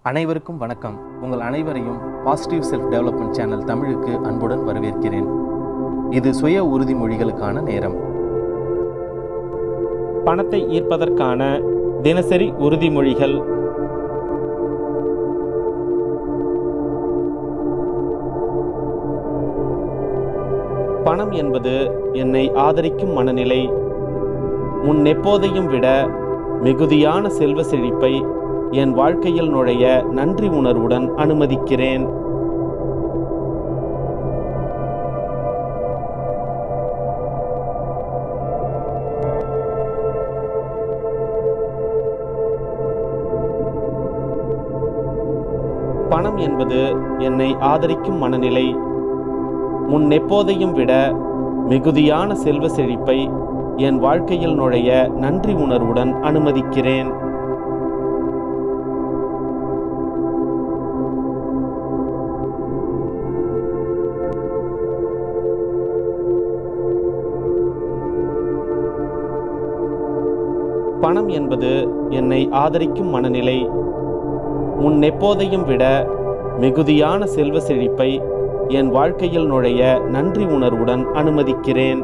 அனைவருக்கும் வணக்கம் உங்கள் அனைவரையும் பாசிட்டிவ் செல்ஃப் டெவலப்மெண்ட் சேனல் தமிழுக்கு அன்புடன் வரவேற்கிறேன் இது சுய உறுதிமொழிகளுக்கான நேரம் பணத்தை ஈர்ப்பதற்கான தினசரி உறுதிமொழிகள் பணம் என்பது என்னை ஆதரிக்கும் மனநிலை முன் எப்போதையும் விட மிகுதியான செல்வ செழிப்பை என் வாழ்க்கையில் நுழைய நன்றி உணர்வுடன் அனுமதிக்கிறேன் பணம் என்பது என்னை ஆதரிக்கும் மனநிலை முன் எப்போதையும் விட மிகுதியான செல்வ செழிப்பை என் வாழ்க்கையில் நுழைய நன்றி உணர்வுடன் அனுமதிக்கிறேன் பணம் என்பது என்னை ஆதரிக்கும் மனநிலை முன் எப்போதையும் விட மிகுதியான செல்வ செழிப்பை என் வாழ்க்கையில் நுழைய நன்றி உணர்வுடன் அனுமதிக்கிறேன்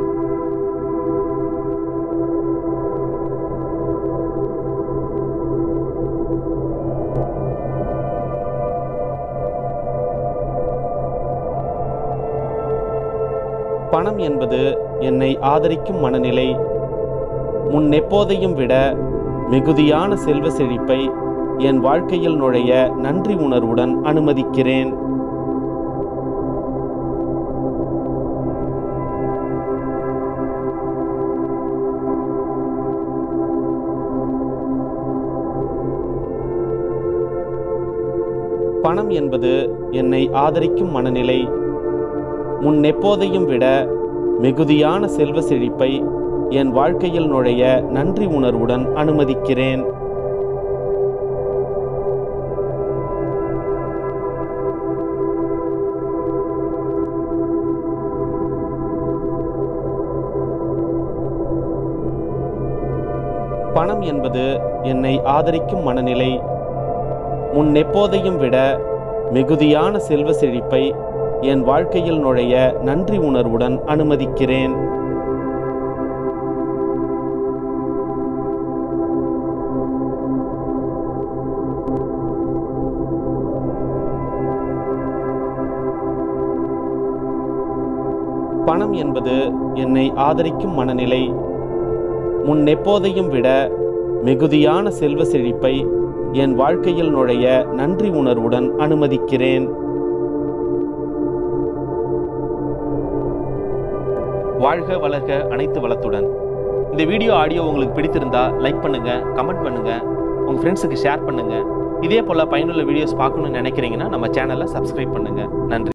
பணம் என்பது என்னை ஆதரிக்கும் மனநிலை முன் எப்போதையும் விட மிகுதியான செல்வ செழிப்பை என் வாழ்க்கையில் நுழைய நன்றி உணர்வுடன் அனுமதிக்கிறேன் பணம் என்பது என்னை ஆதரிக்கும் மனநிலை முன் எப்போதையும் விட மிகுதியான செல்வ செழிப்பை என் வாழ்க்கையில் நுழைய நன்றி உணர்வுடன் அனுமதிக்கிறேன் பணம் என்பது என்னை ஆதரிக்கும் மனநிலை முன் எப்போதையும் விட மிகுதியான செல்வ செழிப்பை என் வாழ்க்கையில் நுழைய நன்றி உணர்வுடன் அனுமதிக்கிறேன் பணம் என்பது என்னை ஆதரிக்கும் மனநிலை முன் எப்போதையும் விட மிகுதியான செல்வ செழிப்பை என் வாழ்க்கையில் நுழைய நன்றி உணர்வுடன் அனுமதிக்கிறேன் வாழ்க வளர்க அனைத்து வளத்துடன் இந்த வீடியோ ஆடியோ உங்களுக்கு பிடித்திருந்தா லைக் பண்ணுங்க கமெண்ட் பண்ணுங்க உங்க ஃப்ரெண்ட்ஸுக்கு ஷேர் பண்ணுங்க இதே போல பயனுள்ள வீடியோஸ் பார்க்கணும்னு நினைக்கிறீங்கன்னா நம்ம சேனலை சப்ஸ்கிரைப் பண்ணுங்க நன்றி